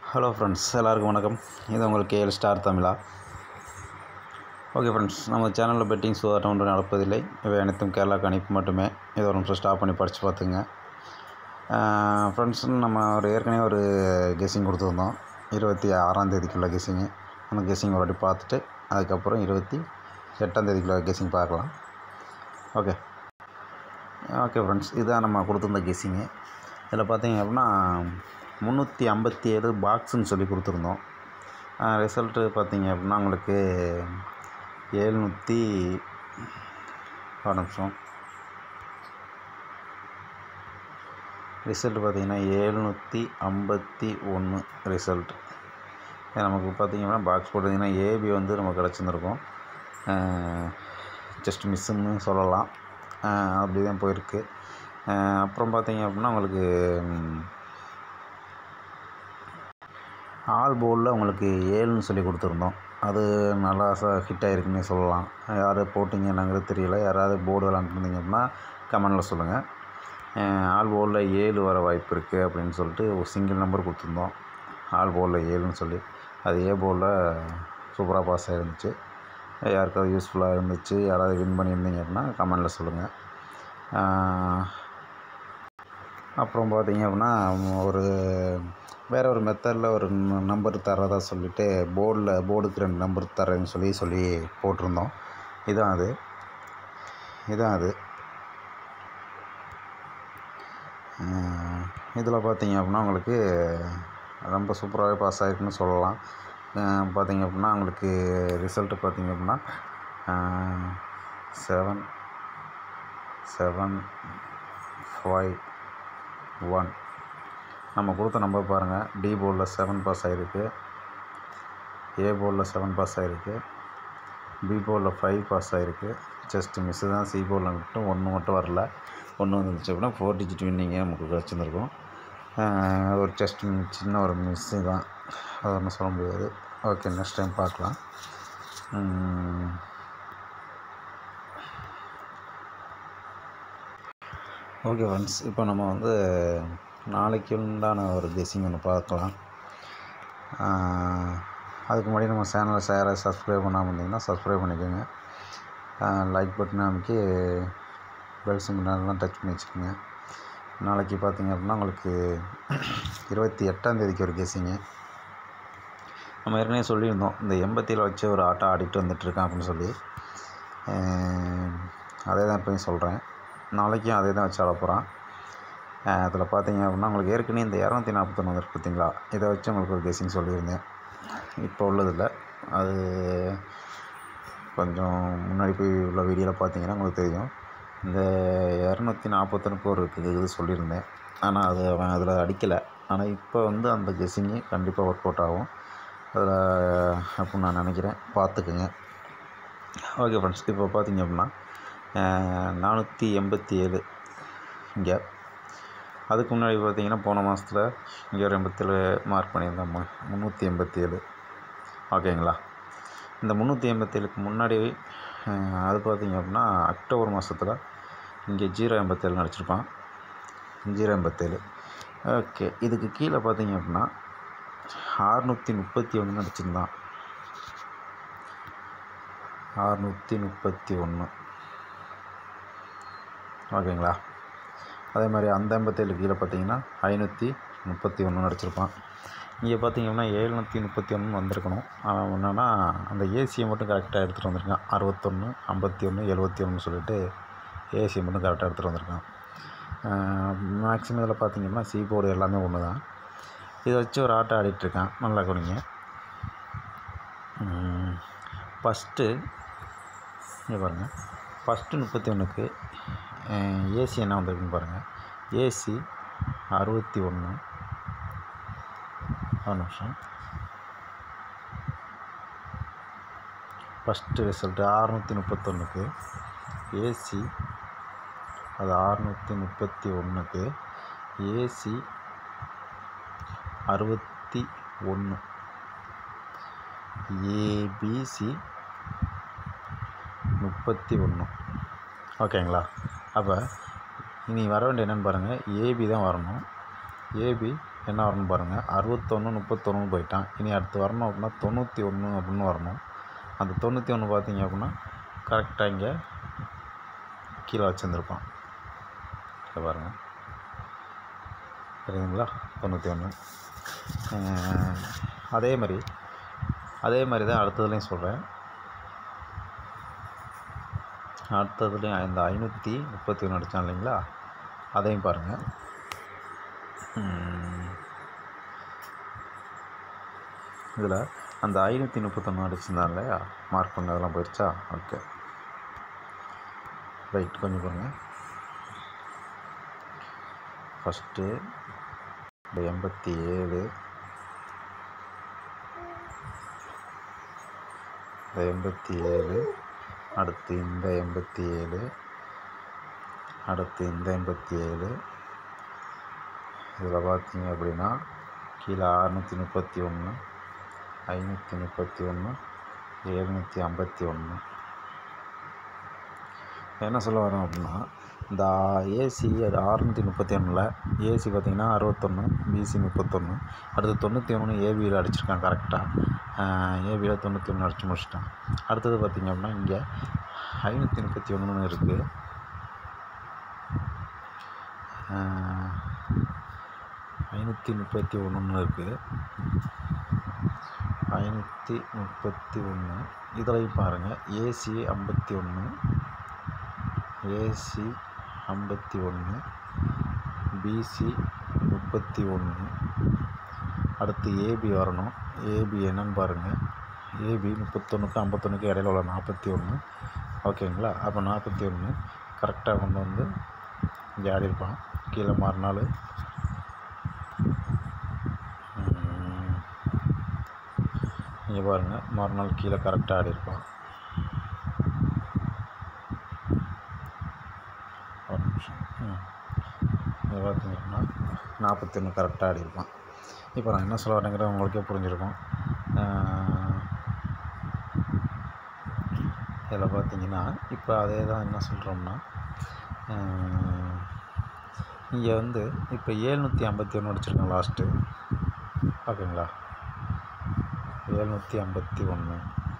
hello friends எல்லாருக்கும் வணக்கம் இது உங்கள் கேஎல் ஸ்டார் தமிழா ஓகே ஃப்ரெண்ட்ஸ் நம்ம சேனலில் பெட்டிங் சூதாட்டம் ஒன்று நடப்பதில்லை இவை அனைத்தும் கேரளாக்கு அனுப்பி மட்டுமே இதை ஒரு நிமிஷம் ஸ்டாப் பண்ணி படித்து பார்த்துங்க ஃப்ரெண்ட்ஸ் நம்ம ஒரு ஏற்கனவே ஒரு கெஸ்ஸிங் கொடுத்துருந்தோம் இருபத்தி ஆறாம் தேதிக்குள்ள கெஸ்ஸிங்கு அந்த கெஸ்ஸிங் ஒரு வாட்டி பார்த்துட்டு அதுக்கப்புறம் இருபத்தி எட்டாம் தேதிக்குள்ள கெஸ்ஸிங் பார்க்கலாம் ஓகே ஓகே ஃப்ரெண்ட்ஸ் இதுதான் நம்ம கொடுத்துருந்த கெஸ்ஸிங்கு இதில் பார்த்தீங்க அப்படின்னா முந்நூற்றி ஐம்பத்தி ஏழு பாக்ஸுன்னு சொல்லி கொடுத்துருந்தோம் ரிசல்ட்டு பார்த்தீங்க அப்படின்னா உங்களுக்கு ஏழ்நூற்றி ஒரு நிமிஷம் ரிசல்ட் பார்த்தீங்கன்னா ஏழ்நூற்றி ஐம்பத்தி ஒன்று ரிசல்ட் நமக்கு பார்த்தீங்கன்னா பாக்ஸ் போட்டிங்கன்னா ஏபி வந்து நமக்கு கிடச்சிருந்துருக்கும் ஜஸ்ட் மிஸ்ஸுன்னு சொல்லலாம் அப்படி தான் போயிருக்கு அப்புறம் பார்த்தீங்க அப்படின்னா உங்களுக்கு ஆல் போர்டில் உங்களுக்கு ஏழுன்னு சொல்லி கொடுத்துருந்தோம் அது நல்லா ஹிட் ஆகிருக்குன்னே சொல்லலாம் யார் போட்டிங்க என்னங்கிறது தெரியல யாராவது போர்டு விளாண்டுருந்தீங்க அப்படின்னா கமெண்டில் சொல்லுங்கள் ஆல் போர்டில் ஏழு வர வாய்ப்பு இருக்குது அப்படின்னு சொல்லிட்டு ஒரு சிங்கிள் நம்பர் கொடுத்துருந்தோம் ஆல் போர்டில் ஏழுன்னு சொல்லி அது ஏ போர்டில் சூப்பராக பாஸ் ஆகிருந்துச்சு யாருக்காவது யூஸ்ஃபுல்லாக இருந்துச்சு யாராவது வின் பண்ணியிருந்தீங்க அப்படின்னா கமெண்டில் சொல்லுங்கள் அப்புறம் பார்த்தீங்க அப்படின்னா ஒரு வேறு ஒரு மெத்தடில் ஒரு நம்பர் தரதா சொல்லிவிட்டு போர்டில் போர்டுக்கு ரெண்டு நம்பர் தரேன்னு சொல்லி சொல்லி போட்டிருந்தோம் இதான் அது இதான் அது இதில் பார்த்தீங்க அப்படின்னா உங்களுக்கு ரொம்ப சூப்பராகவே பாஸ் ஆகிருக்குன்னு சொல்லலாம் பார்த்தீங்க அப்படின்னா உங்களுக்கு ரிசல்ட்டு பார்த்தீங்க அப்படின்னா செவன் செவன் ஃபைவ் ஒன் நம்ம கொடுத்த நம்பர் பாருங்கள் டி போர்டில் செவன் பாஸ் ஆகிருக்கு ஏ போர்டில் செவன் பாஸ் ஆகிருக்கு பி போர்டில் ஃபைவ் பாஸ் ஆகிருக்கு ஜஸ்ட் மிஸ்ஸு தான் சி போர்டில் மட்டும் ஒன்று மட்டும் வரல ஒன்று வந்துருச்சு அப்படின்னா ஃபோர் டிஜிட் வின்னிங்கே நமக்கு கிடச்சிருந்துருக்கும் ஒரு ஜஸ்ட் சின்ன ஒரு மிஸ்ஸு தான் அது ஒன்றும் சொல்ல முடியாது ஓகே நெக்ஸ்ட் டைம் பார்க்கலாம் ஓகே ஃப்ரெண்ட்ஸ் இப்போ நம்ம வந்து நாளைக்கு உண்டான ஒரு கெஸ்ஸிங் ஒன்று பார்க்கலாம் அதுக்கு முன்னாடி நம்ம சேனலை ஷேரை சப்ஸ்கிரைப் பண்ணாமல் இருந்தீங்கன்னா சப்ஸ்கிரைப் பண்ணிக்கோங்க லைக் பட்டன் அமைக்கி பெல் சிம்பிள்லாம் டச் பண்ணி வச்சுக்கோங்க நாளைக்கு பார்த்தீங்க அப்படின்னா உங்களுக்கு இருபத்தி எட்டாம் தேதிக்கு ஒரு கெஸ்ஸிங்கு நம்ம ஏற்கனவே சொல்லியிருந்தோம் இந்த எண்பத்தியில் வச்சு ஒரு ஆட்டம் ஆடிட்டு வந்துட்டுருக்கேன் அப்படின்னு சொல்லி அதே தான் இப்போயும் சொல்கிறேன் நாளைக்கும் அதே தான் வச்சு ஆட போகிறான் அதில் பார்த்தீங்க அப்படின்னா உங்களுக்கு ஏற்கனவே இந்த இரநூத்தி நாற்பத்தொன்று வந்துருக்கு பார்த்தீங்களா இதை வச்சு உங்களுக்கு ஒரு கெஸிங் சொல்லியிருந்தேன் இப்போ உள்ளதில்ல அது கொஞ்சம் முன்னாடி போய் உள்ள வீடியோவில் பார்த்தீங்கன்னா உங்களுக்கு தெரியும் இந்த இரநூத்தி நாற்பத்தொன்னுக்கு ஒரு இது சொல்லியிருந்தேன் ஆனால் அது அவன் அதில் அடிக்கலை ஆனால் இப்போ வந்து அந்த கெஸிங்கு கண்டிப்பாக ஒர்க் அவுட் ஆகும் அதில் அப்படின்னு நான் நினைக்கிறேன் பார்த்துக்குங்க ஓகே ஃப்ரெண்ட்ஸ் இப்போ பார்த்தீங்க அப்படின்னா நானூற்றி எண்பத்தி ஏழு இங்கே அதுக்கு முன்னாடி பார்த்தீங்கன்னா போன மாதத்தில் இங்கே ஒரு எண்பத்தேழு மார்க் பண்ணியிருந்தோம்மா முந்நூற்றி எண்பத்தி ஏழு ஓகேங்களா இந்த முந்நூற்றி எண்பத்தேழுக்கு முன்னாடி அது பார்த்திங்க அப்படின்னா அக்டோபர் மாதத்தில் இங்கே ஜீரோ எண்பத்தேழு நடிச்சிருப்பான் ஜீரோ எண்பத்தேழு ஓகே இதுக்கு கீழே பார்த்தீங்க அப்படின்னா ஆறுநூற்றி முப்பத்தி ஒன்று நடிச்சிருந்தான் ஆறுநூற்றி முப்பத்தி ஒன்று ஓகேங்களா அதே மாதிரி அந்த எண்பத்தேழு கீழே பார்த்தீங்கன்னா ஐநூற்றி முப்பத்தி ஒன்று நடிச்சிருப்பான் இங்கே பார்த்தீங்கன்னா எழுநூற்றி முப்பத்தி ஒன்று வந்திருக்கணும் அவன் என்னென்னா அந்த ஏசியை மட்டும் கரெக்டாக எடுத்துகிட்டு வந்திருக்கான் அறுபத்தொன்று ஐம்பத்தி ஒன்று எழுபத்தி ஒன்று சொல்லிட்டு ஏசியை மட்டும் கரெக்டாக எடுத்துகிட்டு வந்திருக்கான் மேக்ஸிமம் இதில் பார்த்தீங்கன்னா சி போர்டு எல்லாமே ஒன்று தான் இதை வச்சு ஒரு ஆட்டம் ஆடிட்டுருக்கான் நல்லா கொடுங்க ஃபஸ்ட்டு இங்கே பாருங்கள் ஃபஸ்ட்டு முப்பத்தி ஒன்றுக்கு ஏசி என்ன வந்திருக்குன்னு பாருங்கள் ஏசி அறுபத்தி ஒன்று ஒரு நிமிஷம் ஃபஸ்ட்டு ரிசல்ட்டு அறுநூற்றி முப்பத்தொன்றுக்கு ஏசி அது அறுநூற்றி முப்பத்தி ஒன்றுக்கு ஏசி அறுபத்தி ஒன்று ஏபிசி முப்பத்தி ஒன்று ஓகேங்களா அப்போ இனி வர வேண்டிய என்னென்னு பாருங்கள் ஏபி தான் வரணும் ஏபி என்ன வரணும் பாருங்கள் அறுபத்தொன்று முப்பத்தொன்று போயிட்டான் இனி அடுத்து வரணும் அப்படின்னா தொண்ணூற்றி ஒன்று அப்படின்னு வரணும் அந்த தொண்ணூற்றி ஒன்று பார்த்தீங்க அப்படின்னா கரெக்டாக இங்கே கீழே வச்சுருந்துருப்பான் இங்கே பாருங்கள் சரிங்களா தொண்ணூற்றி ஒன்று அதே மாதிரி அதே மாதிரி தான் அடுத்ததுலேயும் சொல்கிறேன் அடுத்ததுலேயும் இந்த ஐநூற்றி முப்பத்தி ஒன்று அடித்தான் இல்லைங்களா அதையும் பாருங்கள் இதில் அந்த ஐநூற்றி முப்பத்தொன்று அடிச்சிருந்தான் இல்லையா மார்க் பண்ண அதெல்லாம் போயிடுச்சா ஓகே ரைட் கொஞ்சம் பாருங்கள் ஃபஸ்ட்டு இந்த எண்பத்தி ஏழு இந்த எண்பத்தி ஏழு அடுத்து இந்த எண்பத்தி ஏழு அடுத்து இந்த எண்பத்தி ஏழு இதில் பார்த்தீங்க அப்படின்னா கீழே அறநூற்றி முப்பத்தி ஒன்று ஐநூற்றி முப்பத்தி ஒன்று எழுநூற்றி ஐம்பத்தி ஒன்று என்ன சொல்ல வரோம் அப்படின்னா இந்த ஏசி அறுநூற்றி முப்பத்தி ஒன்றில் ஏசி பார்த்திங்கன்னா அறுபத்தொன்று பிசி முப்பத்தொன்று அடுத்து தொண்ணூற்றி ஒன்று ஏபியில் அடிச்சிருக்கான் கரெக்டாக ஏபியில் தொண்ணூற்றி ஒன்று அடிச்சு முடிச்சிட்டான் அடுத்தது பார்த்திங்க அப்படின்னா இங்கே ஐநூற்றி முப்பத்தி ஒன்றுன்னு இருக்குது ஐநூற்றி முப்பத்தி ஒன்றுன்னு இருக்குது ஐநூற்றி முப்பத்தி ஒன்று இதுலையும் பாருங்கள் ஏசி ஐம்பத்தி ஒன்று ஏசி ஐம்பத்தி ஒன்று பிசி முப்பத்தி ஒன்று அடுத்து ஏபி வரணும் ஏபி என்னன்னு பாருங்கள் ஏபி முப்பத்தொன்றுக்கு ஐம்பத்தொன்றுக்கு இடையில உள்ள நாற்பத்தி ஒன்று ஓகேங்களா அப்போ நாற்பத்தி ஒன்று கரெக்டாக கொண்டு வந்து இங்கே ஆடிருப்பான் கீழே மறுநாள் இங்கே பாருங்கள் மறுநாள் கீழே கரெக்டாக ஆடிருப்பான் ஒரு நிமிஷம் ம் இங்கே பார்த்தீங்கன்னா நாற்பத்தி ஒன்று கரெக்டாக ஆடிருப்பான் இப்போ நான் என்ன சொல்ல வரேங்கிறது உங்களுக்கே புரிஞ்சிருக்கும் இதில் பார்த்தீங்கன்னா இப்போ அதே தான் என்ன சொல்கிறோம்னா இங்கே வந்து இப்போ ஏழ்நூற்றி ஐம்பத்தி ஒன்று அடிச்சிருக்கேன் லாஸ்ட்டு ஓகேங்களா ஏழ்நூற்றி ஐம்பத்தி ஒன்று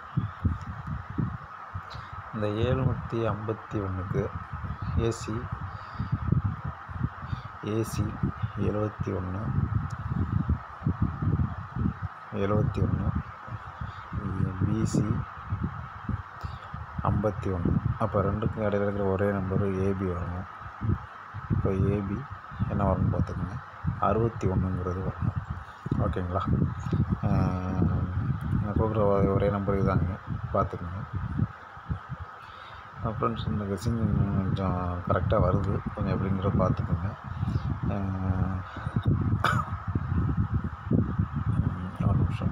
இந்த ஏழ்நூற்றி ஐம்பத்தி ஒன்றுக்கு ஏசி ஏசி எழுபத்தி ஒன்று எழுபத்தி ஒன்று பிசி ஐம்பத்தி ஒன்று அப்போ ரெண்டுக்கும் இடையில இருக்கிற ஒரே நம்பர் ஏபி வரணும் இப்போ ஏபி என்ன வரும்னு பார்த்துக்கோங்க அறுபத்தி ஒன்றுங்கிறது வரணும் ஓகேங்களா நான் கொடுக்குற ஒரே- ஒரே நம்பர் இதாங்க பார்த்துக்கோங்க ஃப்ரெண்ட்ஸ் இந்த கெஸிங் கொஞ்சம் கரெக்டாக வருது கொஞ்சம் எப்படிங்கிறத பார்த்துக்கோங்க அஹ், ம், ஒரு நிமிஷம்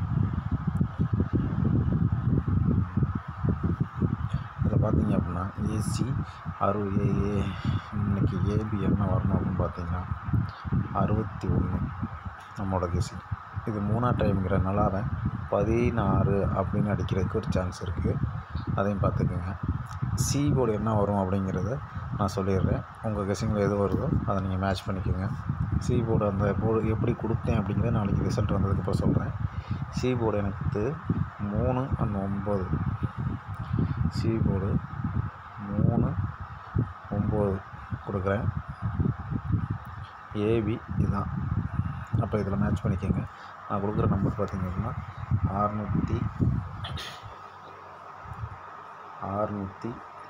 இதில் பார்த்தீங்க அப்படின்னா ஏசி அறு ஏ ஏ- இன்னைக்கு ஏபி என்ன வரணும் அப்படின்னு பார்த்தீங்கன்னா அறுபத்தி ஒன்று நம்மளோட கெஸிங் இது மூணாம் டைம்ங்கிறனால அவன் பதினாறு அப்படின்னு அடிக்கிறதுக்கு ஒரு சான்ஸ் இருக்குது அதையும் பார்த்துக்குங்க சி போர்டு என்ன வரும் அப்படிங்கிறத நான் சொல்லிடுறேன் உங்கள் கெஸிங்கில் எது வருதோ அதை நீங்கள் மேட்ச் பண்ணிக்கோங்க சி போர்டு அந்த போர்டு எப்படி கொடுத்தேன் அப்படிங்கிறத நாளைக்கு ரிசல்ட் வந்ததுக்கப்புறம் சொல்கிறேன் சி போர்டு எனக்கு மூணு அண்ட் ஒம்பது சி போர்டு மூணு ஒம்பது கொடுக்குறேன் ஏபி இதுதான் அப்போ இதில் மேட்ச் பண்ணிக்கோங்க நான் கொடுக்குற நம்பர் பார்த்தீங்க அப்படின்னா அறுநூற்றி அறுநூற்றி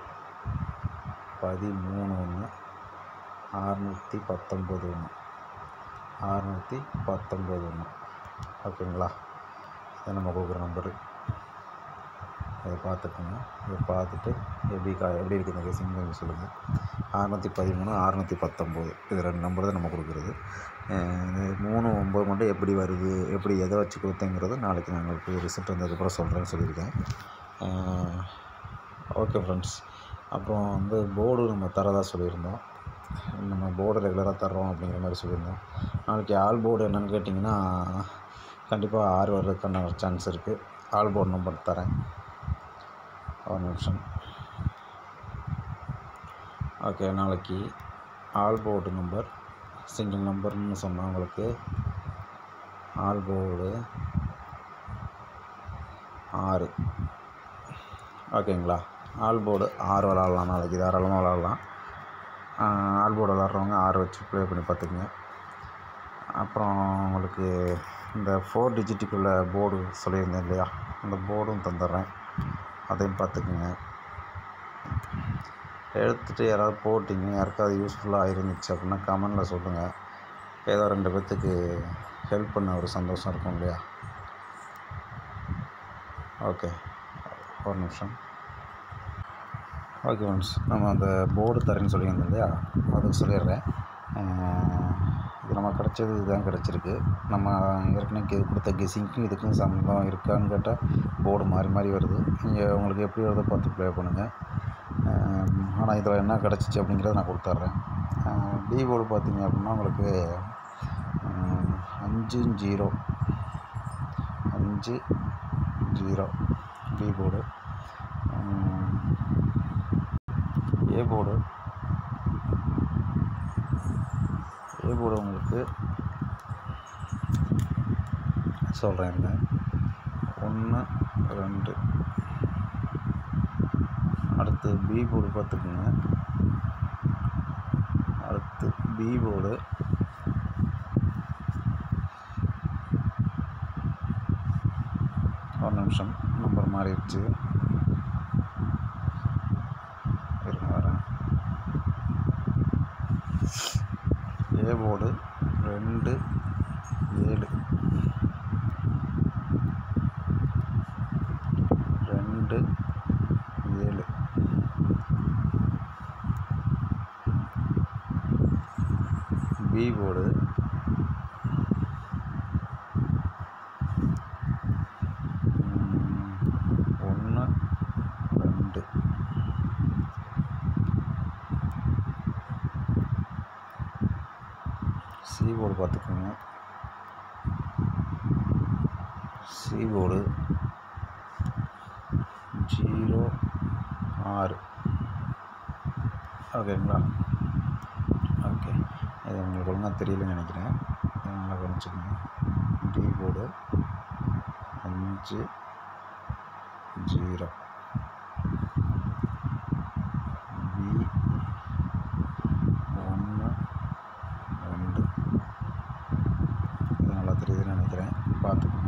பதிமூணு ஒன்று அறுநூற்றி பத்தொம்பது ஒன்று அறுநூற்றி பத்தொம்பது ஒன்று ஓகேங்களா இது நம்ம கொடுக்குற நம்பரு இதை பார்த்துக்கோங்க இதை பார்த்துட்டு எப்படி கா எப்படி இருக்குது இந்த கேசிங் கொஞ்சம் சொல்லுங்கள் அறநூற்றி பதிமூணு அறநூற்றி பத்தொம்போது இது ரெண்டு நம்பர் தான் நம்ம கொடுக்குறது அஹ் இது மூணு ஒம்பது மட்டும் எப்படி வருது எப்படி எதை வச்சு கொடுத்தேங்கிறத நாளைக்கு நான் உங்களுக்கு ரிசல்ட் வந்ததுக்கப்புறம் சொல்கிறேன்னு சொல்லியிருக்கேன் ஓகே ஃப்ரெண்ட்ஸ் அப்புறம் வந்து போர்டு நம்ம தரதா சொல்லியிருந்தோம் நம்ம போர்டு ரெகுலராக தர்றோம் அப்படிங்கிற மாதிரி சொல்லியிருந்தோம் நாளைக்கு ஆல் போர்டு என்னன்னு கேட்டிங்கன்னா கண்டிப்பாக ஆறு வர்றதுக்கான சான்ஸ் இருக்குது ஆல் போர்டு நம்பர் தரேன் ஒரு நிமிஷம் ஓகே நாளைக்கு ஆல் போர்டு நம்பர் சிங்கிள் நம்பர்னு சொன்னால் உங்களுக்கு ஆல் போர்டு ஆறு ஓகேங்களா ஆல் போர்டு ஆறு விளாட்லாம் நாளைக்கு தாராளமாக விளாட்லாம் ஆல் போர்டு விளாட்றவங்க ஆறு வச்சு ப்ளே பண்ணி பார்த்துக்குங்க அப்புறம் உங்களுக்கு இந்த ஃபோர் டிஜிட்டுக்குள்ள போர்டு சொல்லியிருந்தேன் இல்லையா அந்த போர்டும் தந்துடுறேன் அதையும் பார்த்துக்குங்க எடுத்துகிட்டு யாராவது போட்டிங்க யாருக்காவது யூஸ்ஃபுல்லாக இருந்துச்சு அப்படின்னா கமெண்டில் சொல்லுங்கள் ஏதோ ரெண்டு பேர்த்துக்கு ஹெல்ப் பண்ண ஒரு சந்தோஷம் இருக்கும் இல்லையா ஓகே ஒரு நிமிஷம் ஓகே ஃப்ரெண்ட்ஸ் நம்ம அந்த போர்டு தரேன்னு சொல்லியிருந்தோம் இல்லையா அதுக்கு சொல்லிடுறேன் இது நம்ம கிடச்சது இதுதான் கிடச்சிருக்கு நம்ம ஏற்கனவே கே கொடுத்த கெஸிங்க்கும் இதுக்கும் சம்மந்தம் இருக்கான்னு கேட்டால் போர்டு மாறி மாறி வருது நீங்கள் உங்களுக்கு எப்படி வருதோ பார்த்து ப்ளே பண்ணுங்கள் ஆனால் இதில் என்ன கிடச்சிச்சு அப்படிங்கிறத நான் கொடுத்துட்றேன் பி போர்டு பார்த்தீங்க அப்படின்னா உங்களுக்கு அஞ்சு ஜீரோ அஞ்சு zero B board A board A board உங்களுக்கு சொல்கிறேன் இருங்க ஒன்று ரெண்டு அடுத்து பி போர்டு பார்த்துக்குங்க அடுத்து பி போர்டு ஒரு நிமிஷம் நம்பர் மாறிடுச்சு இருங்க வரேன் ஏ போர்டு ரெண்டு ஏழு ரெண்டு ஏழு பி போர்டு ஒன்று ரெண்டு சி போர்டு பார்த்துக்கோங்க சி போர்டு ஜீரோ ஆறு ஓகேங்களா ஓகே இது உங்களுக்கு ஒழுங்காக தெரியலன்னு நினைக்கிறேன் இதை நல்லா கவனிச்சுக்கோங்க டி போர்டு அஞ்சு ஜீரோ பி ஒன்று ரெண்டு இது நல்லா தெரியுதுன்னு நினைக்கிறேன் பார்த்துக்கோங்க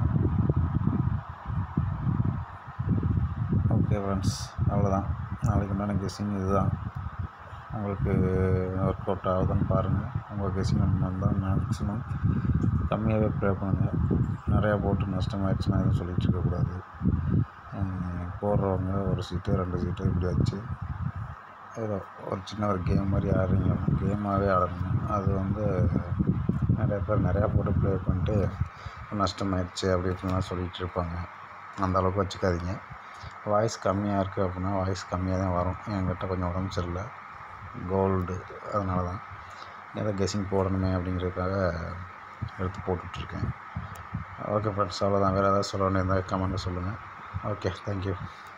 ஓகே ஃப்ரெண்ட்ஸ் அவ்வளோதான் நாளைக்கு உண்டான கெஸ்ஸிங் இதுதான் உங்களுக்கு ஒர்க் அவுட் ஆகுதுன்னு பாருங்கள் உங்கள் கெஸ்ஸிங் இருந்தால் மேக்ஸிமம் கம்மியாகவே ப்ளே பண்ணுங்கள் நிறையா போட்டு நஷ்டமாயிடுச்சுன்னா எதுவும் சொல்லிட்டு இருக்கக்கூடாது போடுறவங்க ஒரு சீட்டு ரெண்டு சீட்டு இப்படி வச்சு ஏதோ ஒரு சின்ன ஒரு கேம் மாதிரி ஆடுறீங்க கேமாகவே ஆடணும் அது வந்து நிறைய பேர் நிறையா போட்டு ப்ளே பண்ணிட்டு நஷ்டமாயிடுச்சு அப்படி இப்படிலாம் சொல்லிகிட்டு இருப்பாங்க அந்த அளவுக்கு வச்சுக்காதீங்க வாய்ஸ் கம்மியாக இருக்குது அப்படின்னா வாய்ஸ் கம்மியாக தான் வரும் என்கிட்ட கொஞ்சம் உடம்பு சரியில்லை கோல்டு அதனால தான் ஏதோ கெஸ்ஸிங் போடணுமே அப்படிங்கிறதுக்காக எடுத்து போட்டுட்ருக்கேன் ஓகே ஃப்ரெண்ட்ஸ் அவ்வளோதான் வேறு ஏதாவது சொல்ல வேண்டியிருந்தால் கமெண்ட்டில் சொல்லுங்கள் ஓகே தேங்க்யூ